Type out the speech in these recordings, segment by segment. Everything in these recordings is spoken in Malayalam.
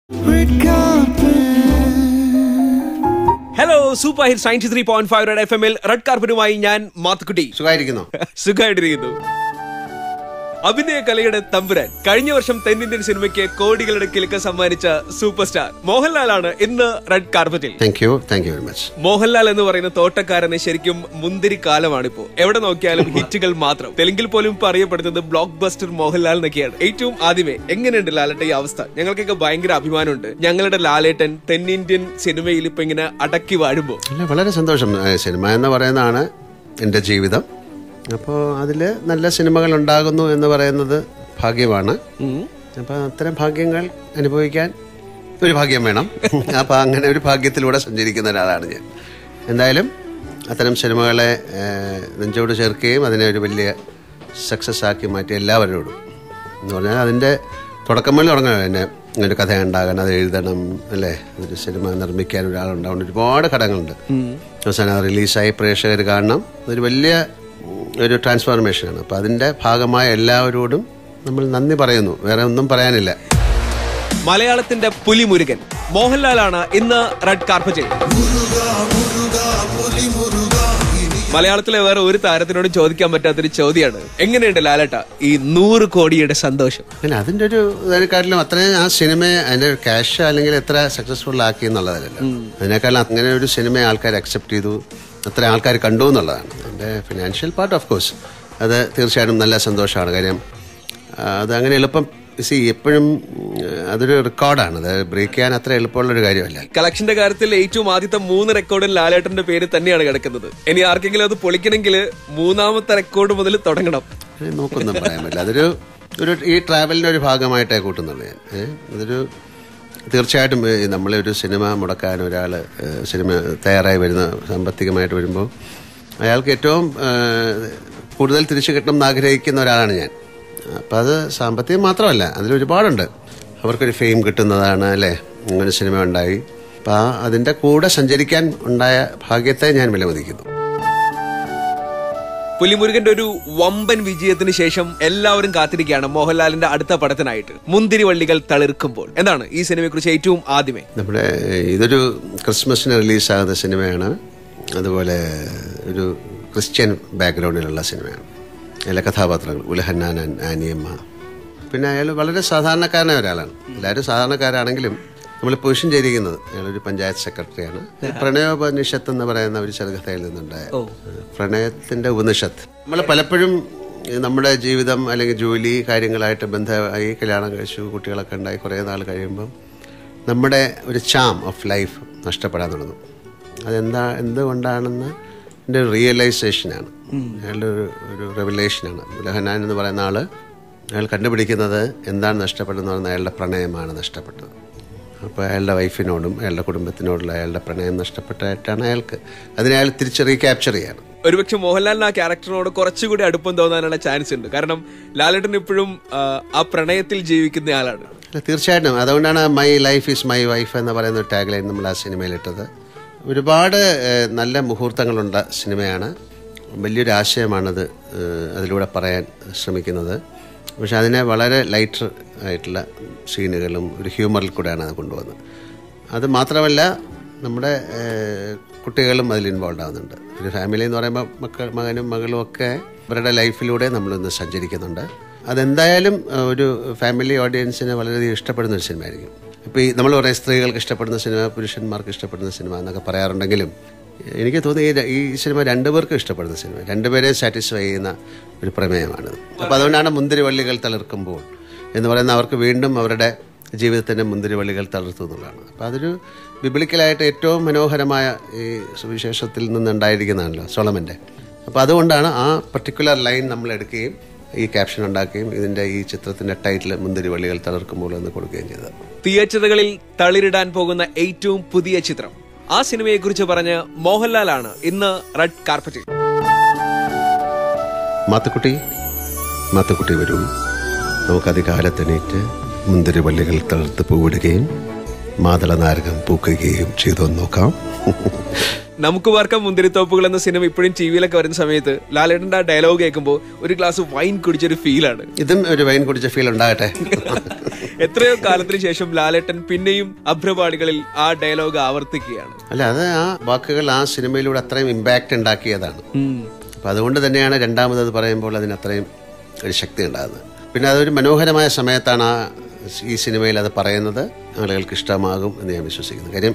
Hello super hit science three point five red F എമ്മിൽ റെഡ് കാർപ്പറ്റുമായി ഞാൻ മാത്തുക്കുട്ടി സുഖമായിരിക്കുന്നു സുഖമായിട്ടിരിക്കുന്നു അഭിനയ കലയുടെ തമ്പുരാൻ കഴിഞ്ഞ വർഷം തെന്നിന്ത്യൻ സിനിമയ്ക്ക് കോടികളുടെ കിലുക്ക സമ്മാനിച്ച സൂപ്പർ സ്റ്റാർ മോഹൻലാലാണ് ഇന്ന് റെഡ് കാർപ്പറ്റിൽ thank you thank you very much Mohanlal എന്ന് പറയുന്ന തോട്ടക്കാരന് ശരിക്കും മുന്തിരി കാലമാണിപ്പോ എവിടെ നോക്കിയാലും ഹിറ്റുകൾ മാത്രം തെലുങ്കിൽ പോലും ഇപ്പൊ അറിയപ്പെടുന്നത് ബ്ലോക്ക് ബസ്റ്റർ മോഹൻലാൽ എന്നൊക്കെയാണ് ഏറ്റവും ആദ്യമേ എങ്ങനെയുണ്ട് ലാലേട്ട ഈ അവസ്ഥ ഞങ്ങൾക്കൊക്കെ ഭയങ്കര അഭിമാനമുണ്ട് ഞങ്ങളുടെ ലാലേട്ടൻ തെന്നിന്ത്യൻ സിനിമയിൽ ഇപ്പൊ ഇങ്ങനെ അടക്കി വാഴുമ്പോ അല്ല വളരെ സന്തോഷം ഏ, സിനിമ എന്ന് പറയുന്നതാണ് എൻ്റെ ജീവിതം അപ്പോൾ അതിൽ നല്ല സിനിമകൾ ഉണ്ടാകുന്നു എന്ന് പറയുന്നത് ഭാഗ്യമാണ് അപ്പോൾ അത്തരം ഭാഗ്യങ്ങൾ അനുഭവിക്കാൻ ഒരു ഭാഗ്യം വേണം അപ്പോൾ അങ്ങനെ ഒരു ഭാഗ്യത്തിലൂടെ സഞ്ചരിക്കുന്ന ഒരാളാണ് ഞാൻ എന്തായാലും അത്തരം സിനിമകളെ ഏ, നെഞ്ചോട് ചേർക്കുകയും അതിനെ ഒരു വലിയ സക്സസ് ആക്കി മാറ്റിയ എല്ലാവരോടും എന്ന് പറഞ്ഞാൽ അതിൻ്റെ തുടക്കം മുതൽ തുടങ്ങണം എന്നെ ഒരു കഥ ഉണ്ടാകാൻ അത് എഴുതണം അല്ലേ ഒരു സിനിമ നിർമ്മിക്കാൻ ഒരാളുണ്ടാവുന്ന ഒരുപാട് ഘടകങ്ങളുണ്ട് അവസാനം അത് റിലീസായി പ്രേക്ഷകർ കാണണം അതൊരു വലിയ ഉം, ഒരു ട്രാൻസ്ഫോർമേഷനാണ് അപ്പോൾ അതിൻ്റെ ഭാഗമായ എല്ലാവരോടും നമ്മൾ നന്ദി പറയുന്നു വേറെ ഒന്നും പറയാനില്ല മലയാളത്തിന്റെ പുലിമുരുകൻ മോഹൻലാലാണ് ഇന്ന് റെഡ് കാർപ്പറ്റിൽ മലയാളത്തിലെ വേറെ ഒരു താരത്തിനോടും ചോദിക്കാൻ പറ്റാത്തൊരു ചോദ്യമാണ് എങ്ങനെയുണ്ട് ലാലേട്ട ഈ നൂറ് കോടിയുടെ സന്തോഷം പിന്നെ അതിൻ്റെ ഒരു ഇതിനെക്കാട്ടിലും അത്രയും ആ സിനിമയെ അതിൻ്റെ ക്യാഷ് അല്ലെങ്കിൽ എത്ര സക്സസ്ഫുൾ ആക്കി എന്നുള്ളതല്ലല്ലോ അതിനേക്കാളും അങ്ങനെ ഒരു സിനിമയെ ആൾക്കാർ അക്സെപ്റ്റ് ചെയ്തു അത്ര ആൾക്കാർ കണ്ടു എന്നുള്ളതാണ് അതിൻ്റെ ഫിനാൻഷ്യൽ പാർട്ട് ഓഫ് കോഴ്സ് അത് തീർച്ചയായിട്ടും നല്ല സന്തോഷമാണ് കാര്യം ആ, അത് അങ്ങനെ എളുപ്പം സി എപ്പോഴും ഉം, അതൊരു റെക്കോർഡാണ് അത് ബ്രേക്ക് ചെയ്യാൻ അത്ര എളുപ്പമുള്ളൊരു കാര്യമല്ല കളക്ഷന്റെ കാര്യത്തിൽ ഏറ്റവും ആദ്യത്തെ മൂന്ന് റെക്കോർഡിൽ ലാലേട്ടന്റെ പേര് തന്നെയാണ് കിടക്കുന്നത് ഇനി ആർക്കെങ്കിലും അത് പൊളിക്കണമെങ്കിൽ മൂന്നാമത്തെ റെക്കോർഡ് മുതൽ തുടങ്ങണം അത് നോക്കൊന്നും പറയാൻ പറ്റില്ല അതൊരു ഒരു ഈ ട്രാവലിൻ്റെ ഒരു ഭാഗമായിട്ടേ കൂട്ടുന്നുള്ളൂ ഞാൻ ഏ? അതൊരു തീർച്ചയായിട്ടും ഏ, നമ്മളെ ഒരു സിനിമ മുടക്കാൻ ഒരാൾ സിനിമ തയ്യാറായി വരുന്ന സാമ്പത്തികമായിട്ട് വരുമ്പോൾ അയാൾക്ക് ഏറ്റവും ഏ, കൂടുതൽ തിരിച്ചു കിട്ടണം എന്ന് ആഗ്രഹിക്കുന്ന ഒരാളാണ് ഞാൻ അപ്പം അത് സാമ്പത്തികം മാത്രമല്ല അതിലൊരുപാടുണ്ട് അവർക്കൊരു ഫെയിം കിട്ടുന്നതാണ് അല്ലേ അങ്ങനെ സിനിമ ഉണ്ടായി അപ്പം ആ അതിൻ്റെ കൂടെ സഞ്ചരിക്കാൻ ഉണ്ടായ ഭാഗ്യത്തെ ഞാൻ വിലമതിക്കുന്നു പുലിമുരുകന്റെ ഒരു വമ്പൻ വിജയത്തിന് ശേഷം എല്ലാവരും കാത്തിരിക്കുകയാണ് മോഹൻലാലിന്റെ അടുത്ത പടത്തിനായിട്ട് മുന്തിരിവള്ളികൾ തളിർക്കുമ്പോൾ എന്താണ് ഈ സിനിമയെ കുറിച്ച് ഏറ്റവും ആദ്യമേ നമ്മുടെ ഇതൊരു ക്രിസ്മസിന് റിലീസാകുന്ന സിനിമയാണ് അതുപോലെ ഒരു ക്രിസ്ത്യൻ ബാക്ക്ഗ്രൗണ്ടിലുള്ള സിനിമയാണ് അതിലെ കഥാപാത്രങ്ങൾ ഉലഹന്നാൻ ആനിയമ്മ പിന്നെ അയാൾ വളരെ സാധാരണക്കാരനായ ഒരാളാണ് എല്ലാവരും സാധാരണക്കാരാണെങ്കിലും നമ്മൾ പൊസിഷൻ ചെയ്തിരിക്കുന്നത് അയാളൊരു പഞ്ചായത്ത് സെക്രട്ടറിയാണ് പ്രണയോപനിഷത്ത് എന്ന് പറയുന്ന ഒരു ചെറുകഥയിൽ നിന്നുണ്ടായ പ്രണയത്തിന്റെ ഉപനിഷത്ത് നമ്മൾ പലപ്പോഴും നമ്മുടെ ജീവിതം അല്ലെങ്കിൽ ജോലി കാര്യങ്ങളായിട്ട് ബന്ധമായി കല്യാണം കഴിച്ചു കുട്ടികളൊക്കെ ഉണ്ടായി കുറേ നാൾ കഴിയുമ്പം നമ്മുടെ ഒരു ചാം ഓഫ് ലൈഫ് നഷ്ടപ്പെടാൻ തുടങ്ങും അതെന്താ എന്തുകൊണ്ടാണെന്ന് എൻ്റെ ഒരു റിയലൈസേഷനാണ് അയാളുടെ ഒരു ഒരു റെവലേഷനാണ് ഉലഹനാൻ എന്ന് പറയുന്ന ആൾ അയാൾ കണ്ടുപിടിക്കുന്നത് എന്താണ് നഷ്ടപ്പെട്ടതെന്ന് പറഞ്ഞാൽ അയാളുടെ പ്രണയമാണ് നഷ്ടപ്പെട്ടത് അപ്പോൾ അയാളുടെ വൈഫിനോടും അയാളുടെ കുടുംബത്തിനോടുള്ള അയാളുടെ പ്രണയം നഷ്ടപ്പെട്ടായിട്ടാണ് അയാൾക്ക് അതിനെ അയാൾ തിരിച്ച് റീക്യാപ്ചർ ചെയ്യാണ് ഒരുപക്ഷെ മോഹൻലാലിന് ആ ക്യാരക്ടറിനോട് കുറച്ചുകൂടി അടുപ്പം തോന്നാനുള്ള ചാൻസ് ഉണ്ട് കാരണം ലാലേട്ടൻ ഇപ്പോഴും ആ, ആ പ്രണയത്തിൽ ജീവിക്കുന്ന ആളാണ് അല്ല, തീർച്ചയായിട്ടും അതുകൊണ്ടാണ് my life is my wife എന്ന് പറയുന്ന ഒരു ടാഗ് ലൈൻ നമ്മൾ ആ സിനിമയിലിട്ടത് ഒരുപാട് ഏഹ്, നല്ല മുഹൂർത്തങ്ങളുണ്ട സിനിമയാണ് വലിയൊരു ആശയമാണത് ഏഹ്, അതിലൂടെ പറയാൻ ശ്രമിക്കുന്നത് പക്ഷെ അതിനെ വളരെ ലൈറ്റർ ആയിട്ടുള്ള സീനുകളും ഒരു ഹ്യൂമറിൽ കൂടെയാണ് അത് കൊണ്ടുവന്നത് അത് മാത്രമല്ല നമ്മുടെ ഏഹ്, കുട്ടികളും അതിൽ ഇൻവോൾവ് ആവുന്നുണ്ട് ഒരു ഫാമിലി എന്ന് പറയുമ്പോൾ മക്കൾ മകനും മകളും ഒക്കെ അവരുടെ ലൈഫിലൂടെ നമ്മളിന്ന് സഞ്ചരിക്കുന്നുണ്ട് അതെന്തായാലും ഏഹ്, ഒരു ഫാമിലി ഓഡിയൻസിനെ വളരെയധികം ഇഷ്ടപ്പെടുന്ന ഒരു സിനിമയായിരിക്കും ഇപ്പോൾ ഈ നമ്മൾ പറയുന്ന സ്ത്രീകൾക്ക് ഇഷ്ടപ്പെടുന്ന സിനിമ പുരുഷന്മാർക്ക് ഇഷ്ടപ്പെടുന്ന സിനിമ എന്നൊക്കെ പറയാറുണ്ടെങ്കിലും എനിക്ക് തോന്നി ഈ ര- ഈ സിനിമ രണ്ടുപേർക്കും ഇഷ്ടപ്പെടുന്ന സിനിമ രണ്ടുപേരെ സാറ്റിസ്ഫൈ ചെയ്യുന്ന ഒരു പ്രമേയമാണിത് അപ്പോൾ അതുകൊണ്ടാണ് മുന്തിരിവള്ളികൾ തളിർക്കുമ്പോൾ എന്ന് പറയുന്ന അവർക്ക് വീണ്ടും അവരുടെ ജീവിതത്തിൻ്റെ മുന്തിരിവള്ളികൾ തളർത്തു എന്നുള്ളതാണ് അപ്പോൾ അതൊരു ബിബിളിക്കലായിട്ട് ഏറ്റവും മനോഹരമായ ഈ സുവിശേഷത്തിൽ നിന്നുണ്ടായിരിക്കുന്നതാണല്ലോ സോളമൻ്റെ അപ്പോൾ അതുകൊണ്ടാണ് ആ പർട്ടിക്കുലർ ലൈൻ നമ്മൾ എടുക്കുകയും ഈ ക്യാപ്ഷൻ ഉണ്ടാക്കുകയും ഇതിൻ്റെ ഈ ചിത്രത്തിൻ്റെ ടൈറ്റിൽ മുന്തിരിവള്ളികൾ തളർക്കുമ്പോൾ എന്ന് കൊടുക്കുകയും ചെയ്തത് തിയേറ്ററുകളിൽ തളിരിടാൻ പോകുന്ന ഏറ്റവും പുതിയ ചിത്രം ആ സിനിമയെ കുറിച്ച് പറഞ്ഞ് മോഹൻലാലാണ് ഇന്ന് റെഡ് കാർപ്പറ്റിൽ മാത്തുക്കുട്ടി മാത്തുക്കുട്ടി വരൂ നമുക്ക് അധികാലത്തെണീറ്റ് മുന്തിരിവള്ളികൾ തളർത്ത് പൂവിടുകയും മാതള നാരകം പൂക്കുകയും ചെയ്തു നോക്കാം നമുക്ക് പാർക്കാം മുന്തിരിത്തോപ്പുകൾ എന്ന സിനിമ ഇപ്പോഴും ടി വിയിലൊക്കെ വരുന്ന സമയത്ത് ലാലേട്ടന്റെ ആ ഡയലോഗ് കേൾക്കുമ്പോൾ ഒരു ഗ്ലാസ് വൈൻ കുടിച്ചൊരു ഫീലാണ് ഇതും ഒരു വൈൻ കുടിച്ച ഫീൽ ഉണ്ടാകട്ടെ എത്രയോ കാലത്തിന് ശേഷം ലാലേട്ടൻ പിന്നെയും അഭ്രപാടികളിൽ ആ ഡയലോഗ് ആവർത്തിക്കുകയാണ് അല്ല അത് ആ വാക്കുകൾ ആ സിനിമയിലൂടെ അത്രയും ഇമ്പാക്റ്റ് ഉണ്ടാക്കിയതാണ് അപ്പം അതുകൊണ്ട് തന്നെയാണ് രണ്ടാമത് അത് പറയുമ്പോൾ അതിന് അത്രയും ഒരു ശക്തി ഉണ്ടാകുന്നത് പിന്നെ അതൊരു മനോഹരമായ സമയത്താണ് ആ ഈ സിനിമയിൽ അത് പറയുന്നത് ആളുകൾക്ക് ഇഷ്ടമാകും എന്ന് ഞാൻ വിശ്വസിക്കുന്നു കാര്യം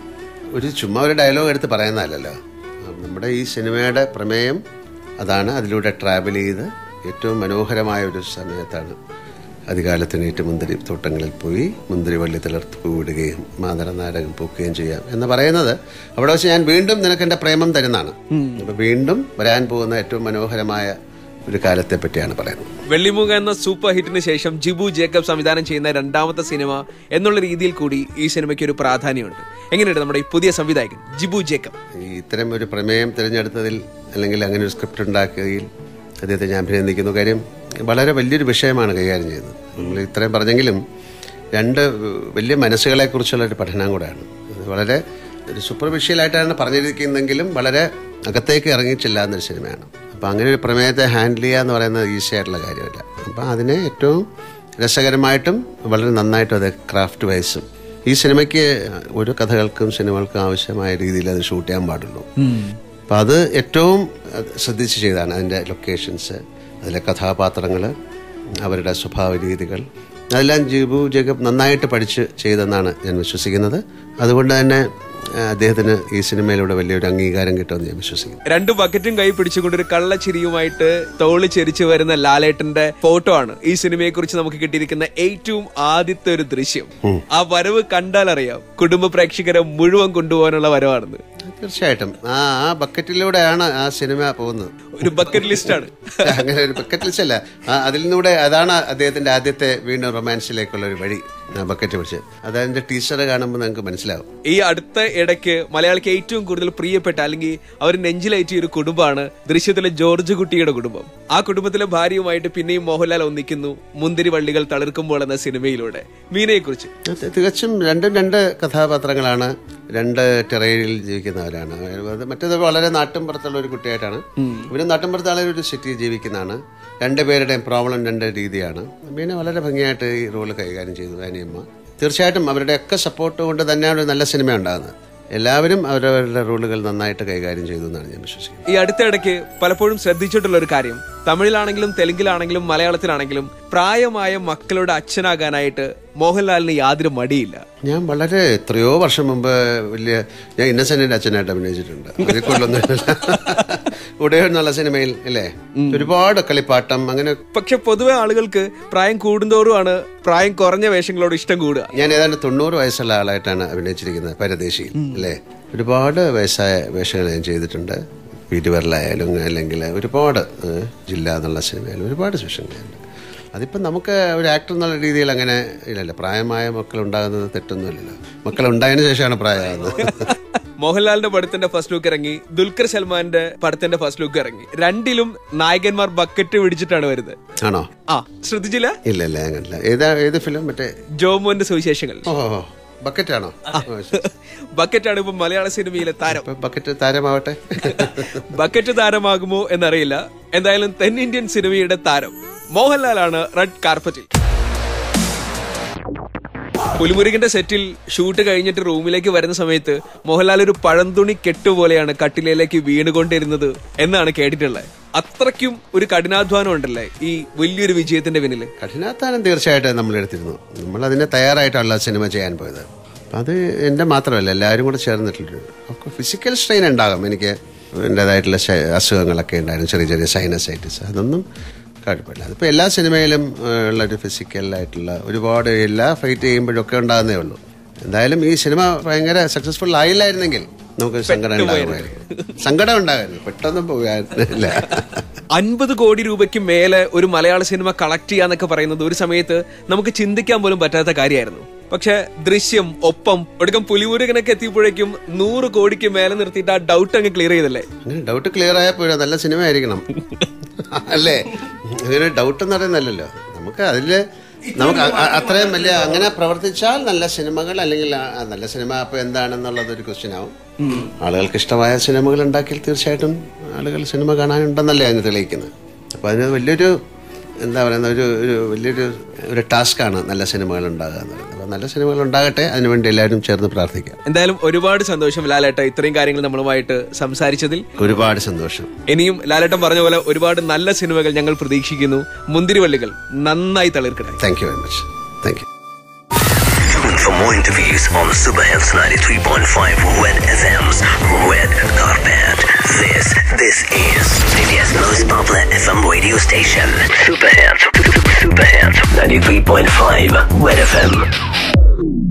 ഒരു ചുമ്മാ ഒരു ഡയലോഗ് എടുത്ത് പറയുന്നതല്ലല്ലോ നമ്മുടെ ഈ സിനിമയുടെ പ്രമേയം അതാണ് അതിലൂടെ ട്രാവൽ ചെയ്ത് ഏറ്റവും മനോഹരമായ ഒരു സമയത്താണ് അധികാലത്തിനേറ്റ് മുന്തിരി തോട്ടങ്ങളിൽ പോയി മുന്തിരി വള്ളി തളർത്ത് പൂവിടുകയും മാതര നാടകം പൂക്കുകയും ചെയ്യാം എന്ന് പറയുന്നത് അവിടെ വെച്ച് ഞാൻ വീണ്ടും നിനക്ക് എൻ്റെ പ്രേമം തരുന്നതാണ് അപ്പൊ വീണ്ടും വരാൻ പോകുന്ന ഏറ്റവും മനോഹരമായ ഒരു കാലത്തെ പറ്റിയാണ് പറയുന്നത് വെള്ളിമുഖ എന്ന സൂപ്പർ ഹിറ്റിന് ശേഷം ജിബു ജേക്കബ് സംവിധാനം ചെയ്യുന്ന രണ്ടാമത്തെ സിനിമ എന്നുള്ള രീതിയിൽ കൂടി ഈ സിനിമയ്ക്ക് ഒരു പ്രാധാന്യമുണ്ട് എങ്ങനെയുണ്ട് നമ്മുടെ ഈ പുതിയ സംവിധായകൻ ജിബു ജേക്കബ് ഈ ഇത്തരം ഒരു പ്രമേയം തിരഞ്ഞെടുത്തതിൽ അല്ലെങ്കിൽ അങ്ങനെ ഒരു സ്ക്രിപ്റ്റ് ഉണ്ടാക്കുകയിൽ അദ്ദേഹത്തെ ഞാൻ അഭിനന്ദിക്കുന്നു കാര്യം വളരെ വലിയൊരു വിഷയമാണ് കൈകാര്യം ചെയ്യുന്നത് നമ്മൾ ഇത്രയും പറഞ്ഞെങ്കിലും രണ്ട് വലിയ മനസ്സുകളെക്കുറിച്ചുള്ള ഒരു പഠനം കൂടെയാണ് ഇത് വളരെ ഒരു സൂപ്പർഫിഷ്യലായിട്ടാണ് പറഞ്ഞിരിക്കുന്നതെങ്കിലും വളരെ അകത്തേക്ക് ഇറങ്ങിച്ചില്ല എന്നൊരു സിനിമയാണ് അപ്പം അങ്ങനെ ഒരു പ്രമേയത്തെ ഹാൻഡിൽ ചെയ്യുക എന്ന് പറയുന്നത് ഈസി ആയിട്ടുള്ള കാര്യമല്ല അപ്പം അതിനെ ഏറ്റവും രസകരമായിട്ടും വളരെ നന്നായിട്ടും അത് ക്രാഫ്റ്റ് വൈസും ഈ സിനിമയ്ക്ക് ഓരോ കഥകൾക്കും സിനിമകൾക്കും ആവശ്യമായ രീതിയിൽ അത് ഷൂട്ട് ചെയ്യാൻ പാടുള്ളൂ അപ്പം അത് ഏറ്റവും അത് ശ്രദ്ധിച്ച് ചെയ്താണ് അതിൻ്റെ ലൊക്കേഷൻസ് അതിലെ കഥാപാത്രങ്ങൾ അവരുടെ സ്വഭാവ രീതികൾ അതെല്ലാം ജിബു ജേക്കബ് നന്നായിട്ട് പഠിച്ച് ചെയ്തെന്നാണ് ഞാൻ വിശ്വസിക്കുന്നത് അതുകൊണ്ട് തന്നെ ആ, അദ്ദേഹത്തിന് ഈ സിനിമയിലൂടെ വലിയൊരു അംഗീകാരം കിട്ടുമെന്ന് ഞാൻ വിശ്വസിക്കുന്നു രണ്ട് ബക്കറ്റും കൈ പിടിച്ചുകൊണ്ട് ഒരു കള്ളച്ചിരിയുമായിട്ട് തോളി ചെരിച്ചു വരുന്ന ലാലേട്ടന്റെ ഫോട്ടോ ആണ് ഈ സിനിമയെ കുറിച്ച് നമുക്ക് കിട്ടിയിരിക്കുന്ന ഏറ്റവും ആദ്യത്തെ ഒരു ദൃശ്യം ആ വരവ് കണ്ടാൽ അറിയാം കുടുംബ പ്രേക്ഷകരെ മുഴുവൻ കൊണ്ടുപോകാനുള്ള വരവാണെന്ന് തീർച്ചയായിട്ടും ആ ആ ബക്കറ്റിലൂടെയാണ് ആ സിനിമ പോകുന്നത് ഒരു ബക്കറ്റ് ലിസ്റ്റ് ആണ് അങ്ങനെ ഒരു ബക്കറ്റ് ലിസ്റ്റ് അല്ല ആ, അതിൽ നിന്നൂടെ അതാണ് അദ്ദേഹത്തിന്റെ ആദ്യത്തെ വീണ്ടും റൊമാൻസിലേക്കുള്ള ഒരു വഴി ആ ബക്കറ്റ് പിടിച്ച് അത് അതിന്റെ ടീച്ചർ കാണുമ്പോൾ നിങ്ങൾക്ക് മനസ്സിലാവും ഈ അടുത്ത ഇടയ്ക്ക് മലയാളിക്ക് ഏറ്റവും കൂടുതൽ പ്രിയപ്പെട്ട അല്ലെങ്കിൽ അവർ നെഞ്ചിലേറ്റിയ ഒരു കുടുംബമാണ് ദൃശ്യത്തിലെ ജോർജ് കുട്ടിയുടെ കുടുംബം ആ കുടുംബത്തിലെ ഭാര്യയുമായിട്ട് പിന്നെയും മോഹൻലാൽ ഒന്നിക്കുന്നു മുന്തിരി വള്ളികൾ തളിർക്കുമ്പോൾ എന്ന സിനിമയിലൂടെ മീനയെ കുറിച്ച് അത് തികച്ചും രണ്ടും രണ്ട് കഥാപാത്രങ്ങളാണ് രണ്ട് ടെറയിൽ ജീവിക്കുന്നവരാണ് അത് മറ്റേത് വളരെ നാട്ടിൻപുറത്തുള്ള ഒരു കുട്ടിയായിട്ടാണ് ഇവര് നാട്ടിൻപുറത്താളെ ഒരു സിറ്റിയിൽ ജീവിക്കുന്നതാണ് രണ്ടുപേരുടെയും പ്രോബ്ലം രണ്ട് രീതിയാണ് പിന്നെ വളരെ ഭംഗിയായിട്ട് ഈ റോള് കൈകാര്യം ചെയ്തു അനിയമ്മ തീർച്ചയായിട്ടും അവരുടെയൊക്കെ സപ്പോർട്ട് കൊണ്ട് തന്നെയാണ് ഒരു നല്ല സിനിമ ഉണ്ടാകുന്നത് എല്ലാവരും അവരവരുടെ റോളുകൾ നന്നായിട്ട് കൈകാര്യം ചെയ്തു എന്നാണ് ഞാൻ വിശ്വസിക്കുന്നത് ഈ അടുത്ത ഇടയ്ക്ക് പലപ്പോഴും ശ്രദ്ധിച്ചിട്ടുള്ള ഒരു കാര്യം തമിഴിലാണെങ്കിലും തെലുങ്കിലാണെങ്കിലും മലയാളത്തിലാണെങ്കിലും പ്രായമായ മക്കളുടെ അച്ഛനാകാനായിട്ട് മോഹൻലാലിന് യാതൊരു മടിയില്ല ഞാൻ വളരെ എത്രയോ വർഷം മുമ്പ് വലിയ ഞാൻ ഇന്നസെന്റിന്റെ അച്ഛനായിട്ട് അഭിനയിച്ചിട്ടുണ്ട് അതിൽ കൊള്ളൊന്നുമില്ല ഉടയോ എന്നുള്ള സിനിമയിൽ അല്ലേ ഒരുപാട് കളിപ്പാട്ടം അങ്ങനെ പക്ഷെ പൊതുവെ ആളുകൾക്ക് പ്രായം കൂടുന്തോറുമാണ് പ്രായം കുറഞ്ഞ വേഷങ്ങളോട് ഇഷ്ടം കൂടുക ഞാൻ ഏതാണ്ട് തൊണ്ണൂറ് വയസ്സുള്ള ആളായിട്ടാണ് അഭിനയിച്ചിരിക്കുന്നത് പരദേശിയിൽ അല്ലേ ഒരുപാട് വയസ്സായ വേഷങ്ങൾ ഞാൻ ചെയ്തിട്ടുണ്ട് വീട്ടുവരലായാലും അല്ലെങ്കിൽ ഒരുപാട് ഏഹ്, ജില്ല എന്നുള്ള സിനിമയിലും ഒരുപാട് വേഷങ്ങളുണ്ട് അതിപ്പം നമുക്ക് ഒരു ആക്ടർ എന്നുള്ള രീതിയിൽ അങ്ങനെ ഇല്ലല്ലോ പ്രായമായ മക്കൾ ഉണ്ടാകുന്നത് തെറ്റൊന്നുമില്ലല്ലോ മക്കൾ ഉണ്ടായതിനു ശേഷമാണ് പ്രായമാകുന്നത് മോഹൻലാലിന്റെ പടത്തിന്റെ ഫസ്റ്റ് ലുക്ക് ഇറങ്ങി ദുൽഖർ സൽമാന്റെ പടത്തിന്റെ ഫസ്റ്റ് ലുക്ക് ഇറങ്ങി രണ്ടിലും നായകന്മാർ ബക്കറ്റ് പിടിച്ചിട്ടാണ് വരുന്നത് ആണോ ആ ശ്രദ്ധിച്ചില്ല ഇല്ല ഇല്ല അങ്ങനല്ല ഏതാ ഏത് ഫിലിം മറ്റേ ജോമോന്റെ സുവിശേഷങ്ങൾ ഓ ബക്കറ്റ് ആണോ ബക്കറ്റാണ് ഇപ്പൊ മലയാള സിനിമയിലെ താരം ബക്കറ്റ് താരമാവട്ടെ ബക്കറ്റ് താരമാകുമോ എന്നറിയില്ല എന്തായാലും തെന്നിന്ത്യൻ സിനിമയുടെ താരം മോഹൻലാലാണ് റെഡ് കാർപ്പറ്റിൽ പുലിമുരുകന്റെ സെറ്റിൽ ഷൂട്ട് കഴിഞ്ഞിട്ട് റൂമിലേക്ക് വരുന്ന സമയത്ത് മോഹൻലാൽ ഒരു പഴന്തുണി കെട്ടുപോലെയാണ് കട്ടിലയിലേക്ക് വീണുകൊണ്ടിരുന്നത് എന്നാണ് കേട്ടിട്ടുള്ളത് അത്രയ്ക്കും ഒരു കഠിനാധ്വാനം ഉണ്ടല്ലേ ഈ വലിയൊരു വിജയത്തിന്റെ പിന്നില് കഠിനാധ്വാനം തീർച്ചയായിട്ടും നമ്മൾ എടുത്തിരുന്നു നമ്മൾ അതിന് തയ്യാറായിട്ടല്ല സിനിമ ചെയ്യാൻ പോയത് അപ്പം അത് എൻ്റെ മാത്രമല്ല എല്ലാവരും കൂടെ ചേർന്നിട്ടുള്ളൊരു ഒക്കെ ഫിസിക്കൽ സ്ട്രെയിൻ ഉണ്ടാകും എനിക്ക് എൻ്റെതായിട്ടുള്ള ശ- അസുഖങ്ങളൊക്കെ ഉണ്ടായിരുന്നു ചെറിയ ചെറിയ സൈനസൈറ്റിസ് അതൊന്നും കുഴപ്പമില്ല അതിപ്പോൾ എല്ലാ സിനിമയിലും ഏഹ്, ഉള്ളൊരു ഫിസിക്കലായിട്ടുള്ള ഒരുപാട് എല്ലാ ഫൈറ്റ് ചെയ്യുമ്പോഴൊക്കെ ഉണ്ടാകുന്നേ ഉള്ളൂ എന്തായാലും ഈ സിനിമ ഭയങ്കര സക്സസ്ഫുൾ ആയില്ലായിരുന്നെങ്കിൽ നമുക്ക് സങ്കടം ഉണ്ടാകുമായിരുന്നു സങ്കടം ഉണ്ടാകായിരുന്നു പെട്ടെന്ന് പോകാറില്ല അൻപത് കോടി രൂപയ്ക്ക് മേലെ ഒരു മലയാള സിനിമ കളക്ട് ചെയ്യാന്നൊക്കെ പറയുന്നത് ഒരു സമയത്ത് നമുക്ക് ചിന്തിക്കാൻ പോലും പറ്റാത്ത കാര്യമായിരുന്നു പക്ഷെ ദൃശ്യം ഒപ്പം ഒടുക്കം പുലിമുരുകനൊക്കെ എത്തിയപ്പോഴേക്കും നൂറ് കോടിക്ക് മേലെ നിർത്തിയിട്ട് ആ ഡൗട്ട് അങ്ങ് ക്ലിയർ ചെയ്തല്ലേ അങ്ങനെ ഡൗട്ട് ക്ലിയർ ആയപ്പോഴാ നല്ല സിനിമ ആയിരിക്കണം അല്ലേ അങ്ങനെ ഡൗട്ട് എന്ന് പറയുന്നല്ലോ നമുക്ക് അതില് നമുക്ക് അ- അ- അത്രയും വലിയ അങ്ങനെ പ്രവർത്തിച്ചാൽ നല്ല സിനിമകൾ അല്ലെങ്കിൽ ആ- ആ നല്ല സിനിമ അപ്പൊ എന്താണെന്നുള്ളത് ഒരു ക്വസ്റ്റ്യൻ ആവും ആളുകൾക്ക് ഇഷ്ടമായ സിനിമകൾ ഉണ്ടാക്കിയാൽ തീർച്ചയായിട്ടും ആളുകൾ സിനിമ കാണാനുണ്ടെന്നല്ലേ അതിന് തെളിയിക്കുന്നത് അപ്പൊ അതിന് വലിയൊരു എന്താ പറയുന്ന ഒരു ഒരു വലിയൊരു ഒരു ടാസ്ക്കാണ് നല്ല സിനിമകൾ ഉണ്ടാകുക എന്ന് പറയുന്നത് അപ്പോൾ നല്ല സിനിമകൾ ഉണ്ടാകട്ടെ അതിനുവേണ്ടി എല്ലാവരും ചേർന്ന് പ്രാർത്ഥിക്കാം എന്തായാലും ഒരുപാട് സന്തോഷം ലാലേട്ട ഇത്രയും കാര്യങ്ങൾ നമ്മളുമായിട്ട് സംസാരിച്ചതിൽ ഒരുപാട് സന്തോഷം ഇനിയും ലാലേട്ടൻ പറഞ്ഞ പോലെ ഒരുപാട് നല്ല സിനിമകൾ ഞങ്ങൾ പ്രതീക്ഷിക്കുന്നു മുന്തിരിവള്ളികൾ നന്നായി തളിർക്കട്ടെ thank you very much thank you Tune for more interviews on Super Hits 93.5 Red FM's Red Carpet. This, this is India's most popular FM radio station. Super Hits, Super Hits 93.5 Red FM.